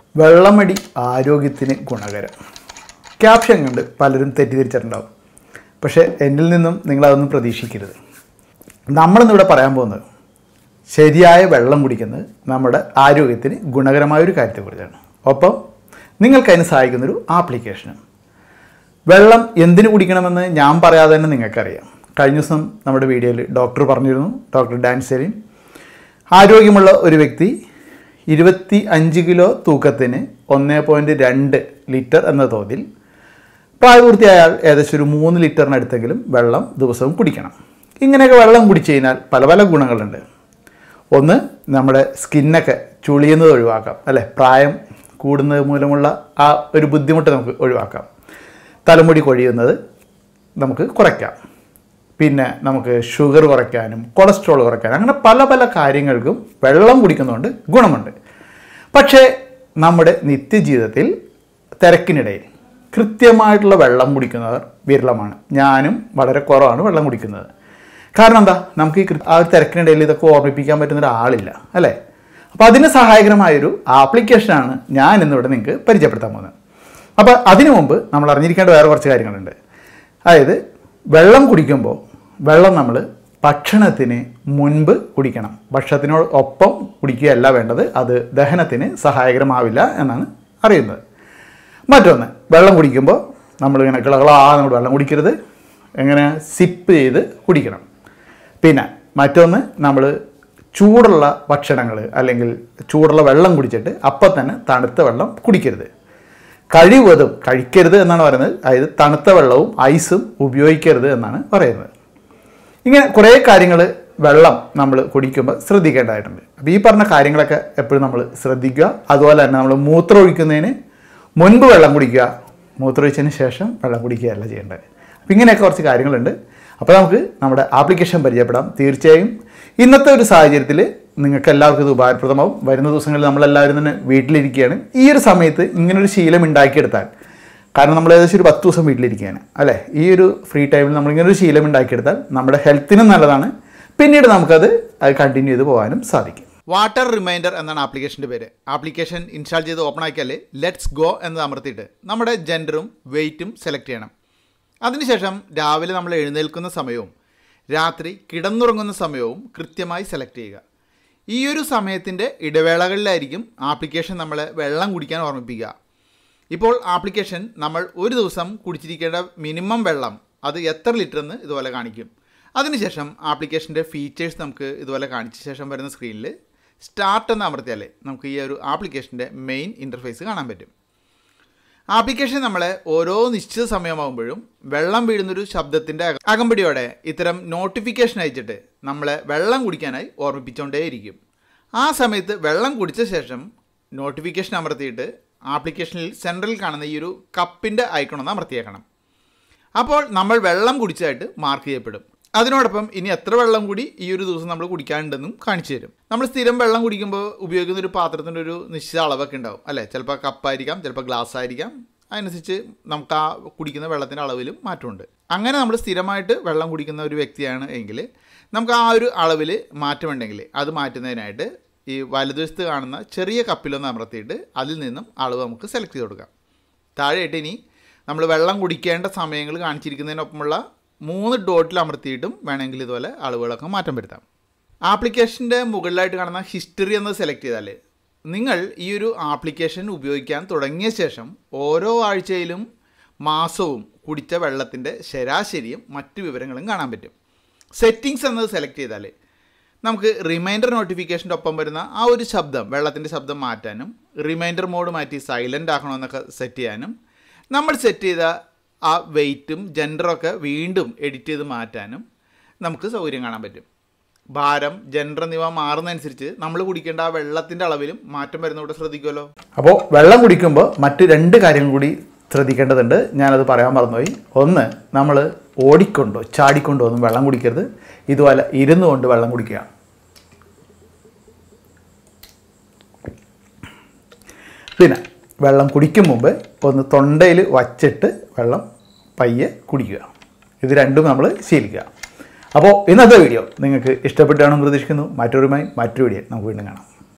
വെള്ളമടി ആരോഗ്യത്തിന് ഗുണകരം ക്യാപ്ഷൻ കണ്ട് പലരും തെറ്റിദ്ധരിച്ചിട്ടുണ്ടാവും പക്ഷേ എന്നിൽ നിന്നും നിങ്ങളതൊന്നും പ്രതീക്ഷിക്കരുത് നമ്മളിന്നിവിടെ പറയാൻ പോകുന്നത് ശരിയായ വെള്ളം കുടിക്കുന്നത് നമ്മുടെ ആരോഗ്യത്തിന് ഗുണകരമായ ഒരു കാര്യത്തെക്കുറിച്ചാണ് ഒപ്പം നിങ്ങൾക്കതിന് സഹായിക്കുന്നൊരു ആപ്ലിക്കേഷനും വെള്ളം എന്തിനു കുടിക്കണമെന്ന് ഞാൻ പറയാതെ തന്നെ നിങ്ങൾക്കറിയാം കഴിഞ്ഞ ദിവസം നമ്മുടെ വീഡിയോയിൽ ഡോക്ടർ പറഞ്ഞിരുന്നു ഡോക്ടർ ഡാൻ സെലിൻ ആരോഗ്യമുള്ള ഒരു വ്യക്തി ഇരുപത്തി അഞ്ച് കിലോ തൂക്കത്തിന് ഒന്ന് പോയിൻറ്റ് രണ്ട് ലിറ്റർ എന്ന തോതിൽ പ്രായപൂർത്തിയായാൽ ഏകദേശം ഒരു മൂന്ന് ലിറ്ററിനടുത്തെങ്കിലും വെള്ളം ദിവസവും കുടിക്കണം ഇങ്ങനെയൊക്കെ വെള്ളം കുടിച്ചു കഴിഞ്ഞാൽ പല പല ഗുണങ്ങളുണ്ട് ഒന്ന് നമ്മുടെ സ്കിന്നൊക്കെ ചുളിയുന്നത് ഒഴിവാക്കാം അല്ലേ പ്രായം കൂടുന്നത് മൂലമുള്ള ആ ഒരു ബുദ്ധിമുട്ട് നമുക്ക് ഒഴിവാക്കാം തലമുടി കൊഴിയുന്നത് നമുക്ക് കുറയ്ക്കാം പിന്നെ നമുക്ക് ഷുഗർ കുറയ്ക്കാനും കൊളസ്ട്രോൾ കുറയ്ക്കാനും അങ്ങനെ പല പല കാര്യങ്ങൾക്കും വെള്ളം കുടിക്കുന്നതുകൊണ്ട് ഗുണമുണ്ട് പക്ഷേ നമ്മുടെ നിത്യജീവിതത്തിൽ തിരക്കിനിടയിൽ കൃത്യമായിട്ടുള്ള വെള്ളം കുടിക്കുന്നവർ വിരളമാണ് ഞാനും വളരെ കുറവാണ് വെള്ളം കുടിക്കുന്നത് കാരണം എന്താ നമുക്ക് ഈ കൃ- ആ ഒരു തിരക്കിനിടയിൽ ഇതൊക്കെ ഓർമ്മിപ്പിക്കാൻ പറ്റുന്ന ഒരാളില്ല അല്ലേ അപ്പോൾ അതിന് സഹായകരമായൊരു ആപ്ലിക്കേഷനാണ് ഞാൻ ഇന്നിവിടെ നിങ്ങൾക്ക് പരിചയപ്പെടുത്താൻ പോകുന്നത് അപ്പോൾ അതിനു മുമ്പ് നമ്മൾ അറിഞ്ഞിരിക്കേണ്ട വേറെ കുറച്ച് കാര്യങ്ങളുണ്ട് അതായത് വെള്ളം കുടിക്കുമ്പോൾ വെള്ളം നമ്മൾ ഭക്ഷണത്തിന് മുൻപ് കുടിക്കണം ഭക്ഷണത്തിനോട് ഒപ്പം കുടിക്കുകയല്ല വേണ്ടത് അത് ദഹനത്തിന് സഹായകരമാവില്ല എന്നാണ് അറിയുന്നത് മറ്റൊന്ന് വെള്ളം കുടിക്കുമ്പോൾ നമ്മൾ ഇങ്ങനെ കിളകളാ നമ്മൾ വെള്ളം കുടിക്കരുത് എങ്ങനെ സിപ്പ് ചെയ്ത് കുടിക്കണം പിന്നെ മറ്റൊന്ന് നമ്മൾ ചൂടുള്ള ഭക്ഷണങ്ങൾ അല്ലെങ്കിൽ ചൂടുള്ള വെള്ളം കുടിച്ചിട്ട് അപ്പം തന്നെ തണുത്ത വെള്ളം കുടിക്കരുത് കഴിവതും കഴിക്കരുത് എന്നാണ് പറയുന്നത് അതായത് തണുത്ത വെള്ളവും ഐസും ഉപയോഗിക്കരുത് എന്നാണ് പറയുന്നത് ഇങ്ങനെ കുറേ കാര്യങ്ങൾ വെള്ളം നമ്മൾ കുടിക്കുമ്പോൾ ശ്രദ്ധിക്കേണ്ടതായിട്ടുണ്ട് അപ്പോൾ ഈ പറഞ്ഞ കാര്യങ്ങളൊക്കെ എപ്പോഴും നമ്മൾ ശ്രദ്ധിക്കുക അതുപോലെ തന്നെ നമ്മൾ മൂത്രം ഒഴിക്കുന്നതിന് മുൻപ് വെള്ളം കുടിക്കുക മൂത്രം ഒഴിച്ചതിന് ശേഷം വെള്ളം കുടിക്കുകയല്ല ചെയ്യേണ്ടത് അപ്പോൾ ഇങ്ങനെയൊക്കെ കുറച്ച് കാര്യങ്ങളുണ്ട് അപ്പോൾ നമുക്ക് നമ്മുടെ ആപ്ലിക്കേഷൻ പരിചയപ്പെടാം തീർച്ചയായും ഇന്നത്തെ ഒരു സാഹചര്യത്തിൽ നിങ്ങൾക്ക് എല്ലാവർക്കും ഇത് ഉപകാരപ്രദമാവും വരുന്ന ദിവസങ്ങളിൽ നമ്മളെല്ലാവരും തന്നെ വീട്ടിലിരിക്കുകയാണ് ഈ ഒരു സമയത്ത് ഇങ്ങനൊരു ശീലം ഉണ്ടാക്കിയെടുത്താൽ കാരണം നമ്മൾ ഏകദേശം ഒരു പത്ത് ദിവസം വീട്ടിലിരിക്കുകയാണ് അല്ലേ ഈ ഒരു ഫ്രീ ടൈമിൽ നമ്മളിങ്ങനെ ഒരു ശീലം ഉണ്ടാക്കിയെടുത്താൽ നമ്മുടെ ഹെൽത്തിനും നല്ലതാണ് പിന്നീട് നമുക്കത് അത് കണ്ടിന്യൂ ചെയ്ത് പോകാനും സാധിക്കും വാട്ടർ റിമൈൻഡർ എന്നാണ് ആപ്ലിക്കേഷൻ്റെ പേര് ആപ്ലിക്കേഷൻ ഇൻസ്റ്റാൾ ചെയ്ത് ഓപ്പൺ ആക്കിയാൽ ലെറ്റ്സ് ഗോ എന്ന് അമർത്തിയിട്ട് നമ്മുടെ ജെൻഡറും വെയിറ്റും സെലക്ട് ചെയ്യണം അതിനുശേഷം രാവിലെ നമ്മൾ എഴുന്നേൽക്കുന്ന സമയവും രാത്രി കിടന്നുറങ്ങുന്ന സമയവും കൃത്യമായി സെലക്ട് ചെയ്യുക ഈ ഒരു സമയത്തിൻ്റെ ഇടവേളകളിലായിരിക്കും ആപ്ലിക്കേഷൻ നമ്മളെ വെള്ളം കുടിക്കാൻ ഓർമ്മിപ്പിക്കുക ഇപ്പോൾ ആപ്ലിക്കേഷൻ നമ്മൾ ഒരു ദിവസം കുടിച്ചിരിക്കേണ്ട മിനിമം വെള്ളം അത് എത്ര ലിറ്റർ എന്ന് ഇതുപോലെ കാണിക്കും അതിനുശേഷം ആപ്ലിക്കേഷൻ്റെ ഫീച്ചേഴ്സ് നമുക്ക് ഇതുപോലെ കാണിച്ച ശേഷം വരുന്ന സ്ക്രീനിൽ സ്റ്റാർട്ട് എന്ന് അമർത്തിയാൽ നമുക്ക് ഈ ഒരു ആപ്ലിക്കേഷൻ്റെ മെയിൻ ഇൻ്റർഫേസ് കാണാൻ പറ്റും ആപ്ലിക്കേഷൻ നമ്മളെ ഓരോ നിശ്ചിത സമയമാകുമ്പോഴും വെള്ളം വീഴുന്നൊരു ശബ്ദത്തിൻ്റെ അക- അകമ്പടിയോടെ ഇത്തരം നോട്ടിഫിക്കേഷൻ അയച്ചിട്ട് നമ്മളെ വെള്ളം കുടിക്കാനായി ഓർമ്മിപ്പിച്ചുകൊണ്ടേയിരിക്കും ആ സമയത്ത് വെള്ളം കുടിച്ച ശേഷം നോട്ടിഫിക്കേഷൻ അമർത്തിയിട്ട് ആപ്ലിക്കേഷനിൽ സെൻട്രൽ കാണുന്ന ഈ ഒരു കപ്പിൻ്റെ ഐക്കൺ ഒന്ന് അമർത്തിയേക്കണം അപ്പോൾ നമ്മൾ വെള്ളം കുടിച്ചതായിട്ട് മാർക്ക് ചെയ്യപ്പെടും അതിനോടൊപ്പം ഇനി എത്ര വെള്ളം കൂടി ഈ ഒരു ദിവസം നമ്മൾ കുടിക്കാനുണ്ടെന്നും കാണിച്ചു തരും നമ്മൾ സ്ഥിരം വെള്ളം കുടിക്കുമ്പോൾ ഉപയോഗിക്കുന്ന ഒരു പാത്രത്തിൻ്റെ ഒരു നിശ്ചിത അളവൊക്കെ ഉണ്ടാവും അല്ലേ ചിലപ്പോൾ കപ്പായിരിക്കാം ചിലപ്പോൾ ഗ്ലാസ് ആയിരിക്കാം അതിനനുസരിച്ച് നമുക്ക് ആ കുടിക്കുന്ന വെള്ളത്തിൻ്റെ അളവിലും മാറ്റമുണ്ട് അങ്ങനെ നമ്മൾ സ്ഥിരമായിട്ട് വെള്ളം കുടിക്കുന്ന ഒരു വ്യക്തിയാണ് എങ്കിൽ നമുക്ക് ആ ഒരു അളവിൽ മാറ്റമുണ്ടെങ്കിൽ അത് മാറ്റുന്നതിനായിട്ട് ഈ വലതുവശത്ത് കാണുന്ന ചെറിയ കപ്പിലൊന്ന് അമർത്തിയിട്ട് അതിൽ നിന്നും അളവ് നമുക്ക് സെലക്ട് ചെയ്ത് കൊടുക്കാം താഴെയായിട്ട് ഇനി നമ്മൾ വെള്ളം കുടിക്കേണ്ട സമയങ്ങൾ കാണിച്ചിരിക്കുന്നതിനൊപ്പമുള്ള മൂന്ന് ഡോട്ടിൽ അമർത്തിയിട്ടും വേണമെങ്കിൽ ഇതുപോലെ അളവുകളൊക്കെ മാറ്റം വരുത്താം ആപ്ലിക്കേഷൻ്റെ മുകളിലായിട്ട് കാണുന്ന ഹിസ്റ്ററി എന്നത് സെലക്ട് ചെയ്താൽ നിങ്ങൾ ഈ ഒരു ആപ്ലിക്കേഷൻ ഉപയോഗിക്കാൻ തുടങ്ങിയ ശേഷം ഓരോ ആഴ്ചയിലും മാസവും കുടിച്ച വെള്ളത്തിൻ്റെ ശരാശരിയും മറ്റു വിവരങ്ങളും കാണാൻ പറ്റും സെറ്റിങ്സ് എന്നത് സെലക്ട് ചെയ്താൽ നമുക്ക് റിമൈൻഡർ നോട്ടിഫിക്കേഷൻ്റെ ഒപ്പം വരുന്ന ആ ഒരു ശബ്ദം വെള്ളത്തിൻ്റെ ശബ്ദം മാറ്റാനും റിമൈൻഡർ മോഡ് മാറ്റി സൈലൻ്റ് ആക്കണമെന്നൊക്കെ സെറ്റ് ചെയ്യാനും നമ്മൾ സെറ്റ് ചെയ്ത ആ വെയിറ്റും ജെൻഡറൊക്കെ വീണ്ടും എഡിറ്റ് ചെയ്ത് മാറ്റാനും നമുക്ക് സൗകര്യം കാണാൻ പറ്റും ഭാരം ജെൻഡർ എന്നിവ മാറുന്നതനുസരിച്ച് നമ്മൾ കുടിക്കേണ്ട ആ വെള്ളത്തിൻ്റെ അളവിലും മാറ്റം വരുന്നതോടെ ശ്രദ്ധിക്കുമല്ലോ അപ്പോൾ വെള്ളം കുടിക്കുമ്പോൾ മറ്റ് രണ്ട് കാര്യങ്ങൾ കൂടി ശ്രദ്ധിക്കേണ്ടതുണ്ട് ഞാനത് പറയാൻ മറന്നുപോയി ഒന്ന് നമ്മൾ ഓടിക്കൊണ്ടോ ചാടിക്കൊണ്ടോ ഒന്നും വെള്ളം കുടിക്കരുത് ഇതുപോലെ ഇരുന്നു കൊണ്ട് വെള്ളം കുടിക്കുക പിന്നെ വെള്ളം കുടിക്കും മുമ്പ് ഒന്ന് തൊണ്ടയിൽ വച്ചിട്ട് വെള്ളം പയ്യെ കുടിക്കുക ഇത് രണ്ടും നമ്മൾ ശീലിക്കുക അപ്പോൾ ഇന്നത്തെ വീഡിയോ നിങ്ങൾക്ക് ഇഷ്ടപ്പെട്ടാണെന്ന് പ്രതീക്ഷിക്കുന്നു മറ്റൊരുമായി മറ്റൊരു വീഡിയോ നമുക്ക് വീണ്ടും കാണാം